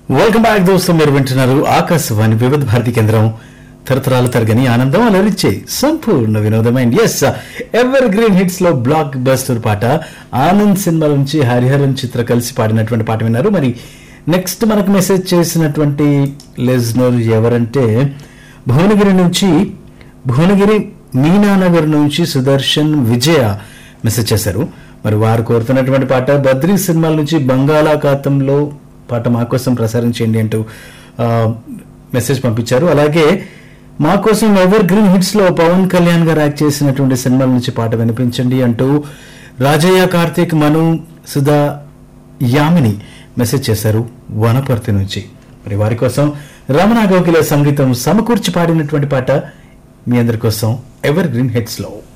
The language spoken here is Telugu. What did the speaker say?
వెల్కమ్ బ్యాక్ దోస్తు మీరు వింటున్నారు ఆకాశవాణి వివిధ భారతి కేంద్రం తరతరాలు తరగని ఆనందం అలరిచ్చే సంపూర్ణ వినోదమైన ఎస్ ఎవర్ గ్రీన్ హిట్స్ లో బ్లాక్ బస్టర్ పాట ఆనంద్ సినిమా నుంచి హరిహరన్ చిత్ర కలిసి పాడినటువంటి పాట విన్నారు మరి నెక్స్ట్ మనకు మెసేజ్ చేసినటువంటి లెజ్నర్ ఎవరంటే భువనగిరి నుంచి భువనగిరి మీనానగర్ నుంచి సుదర్శన్ విజయ మెసేజ్ చేశారు మరి వారు కోరుతున్నటువంటి పాట బద్రీ సినిమాల నుంచి బంగాళాఖాతంలో పాట మా కోసం ప్రసారం చేయండి అంటూ ఆ, మెసేజ్ పంపించారు అలాగే మా కోసం ఎవర్ గ్రీన్ హిట్స్ లో పవన్ కళ్యాణ్ గారు యాక్ట్ చేసినటువంటి సినిమాల నుంచి పాట వినిపించండి అంటూ రాజయ్య కార్తీక్ మను సుధా యామిని మెసేజ్ చేశారు వనపర్తి నుంచి మరి వారి కోసం రమణ గోకిల సంగీతం సమకూర్చి పాడినటువంటి పాట మీ అందరి కోసం ఎవర్ గ్రీన్ హిట్స్ లో